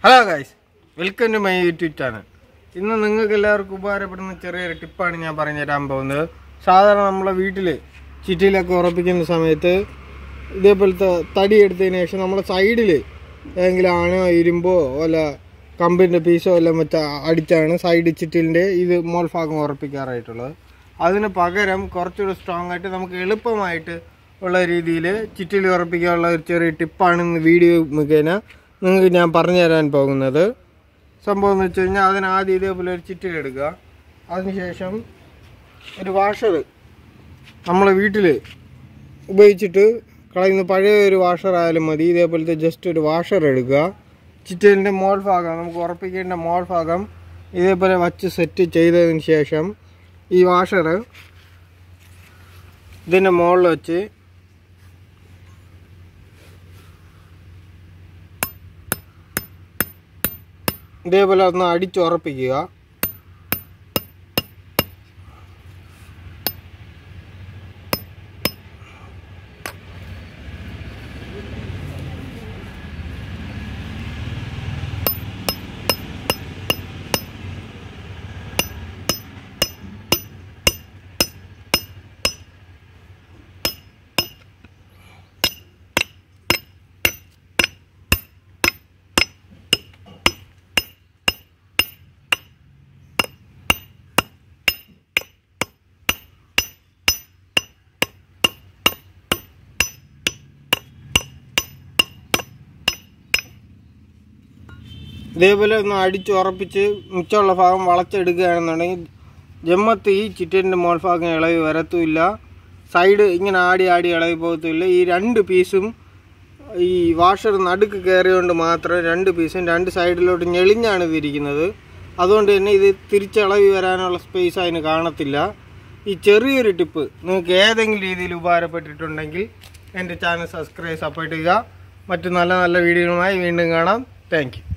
hello guys welcome to my YouTube channel ഇന്ന് നിങ്ങൾക്ക് എല്ലാവർക്കും ഉപകാരപ്പെടുന്ന ചെറിയൊരു ടിപ്പാണ് ഞാൻ പറഞ്ഞു തരാൻ പോകുന്നത് സാധാരണ നമ്മളെ വീട്ടിൽ ചിറ്റിയിലൊക്കെ ഉറപ്പിക്കുന്ന സമയത്ത് ഇതേപോലത്തെ തടി എടുത്തതിന് ശേഷം നമ്മളെ സൈഡിൽ ഏതെങ്കിലും ആണോ ഇരുമ്പോ അല്ല കമ്പിൻ്റെ പീസോ എല്ലാം വെച്ച് അടിച്ചാണ് സൈഡ് ചിറ്റിലിൻ്റെ ഇത് മോൾ ഭാഗം ഉറപ്പിക്കാറായിട്ടുള്ളത് അതിന് പകരം കുറച്ചുകൂടി സ്ട്രോങ് ആയിട്ട് നമുക്ക് എളുപ്പമായിട്ട് ഉള്ള രീതിയിൽ ചിറ്റിൽ ഉറപ്പിക്കാനുള്ള ഒരു ചെറിയ ടിപ്പാണ് ഇന്ന് വീഡിയോ മുഖേന നിങ്ങൾക്ക് ഞാൻ പറഞ്ഞു തരാൻ പോകുന്നത് സംഭവം എന്ന് വെച്ച് കഴിഞ്ഞാൽ അതിന് ആദ്യം ഇതേപോലെ ഒരു ചിറ്റിലെടുക്കുക അതിനുശേഷം ഒരു വാഷർ നമ്മളെ വീട്ടിൽ ഉപയോഗിച്ചിട്ട് കളയുന്ന പഴയ ഒരു വാഷർ ആയാലും മതി ഇതേപോലത്തെ ജസ്റ്റ് ഒരു വാഷർ എടുക്കുക ചിറ്റലിൻ്റെ മോൾ ഭാഗം നമുക്ക് ഉറപ്പിക്കേണ്ട മോൾ ഭാഗം ഇതേപോലെ വച്ച് സെറ്റ് ചെയ്തതിന് ശേഷം ഈ വാഷർ ഇതിൻ്റെ മുകളിൽ വെച്ച് ഇതേപോലെ ഒന്ന് അടിച്ചുറപ്പിക്കുക ഇതേപോലെ ഒന്ന് അടിച്ചുറപ്പിച്ച് മിച്ചമുള്ള ഭാഗം വളച്ചെടുക്കുകയാണെന്നുണ്ടെങ്കിൽ ജമ്മത്ത് ഈ ചിറ്റൻ്റെ മോൾ ഭാഗം ഇളവി വരത്തുമില്ല സൈഡ് ഇങ്ങനെ ആടി ആടി ഇളവി പോകത്തുമില്ല ഈ രണ്ട് പീസും ഈ വാഷർ നടുക്ക് കയറിയോണ്ട് മാത്രം രണ്ട് പീസും രണ്ട് സൈഡിലോട്ട് ഞെളിഞ്ഞാണ് ഇതിരിക്കുന്നത് അതുകൊണ്ട് തന്നെ ഇത് തിരിച്ചിളവി വരാനുള്ള സ്പേസ് അതിന് കാണത്തില്ല ഈ ചെറിയൊരു ടിപ്പ് നിങ്ങൾക്ക് ഏതെങ്കിലും രീതിയിൽ ഉപകാരപ്പെട്ടിട്ടുണ്ടെങ്കിൽ എൻ്റെ ചാനൽ സബ്സ്ക്രൈബ് സപ്പോർട്ട് ചെയ്യുക മറ്റു നല്ല നല്ല വീഡിയോകളുമായി വീണ്ടും കാണാം താങ്ക്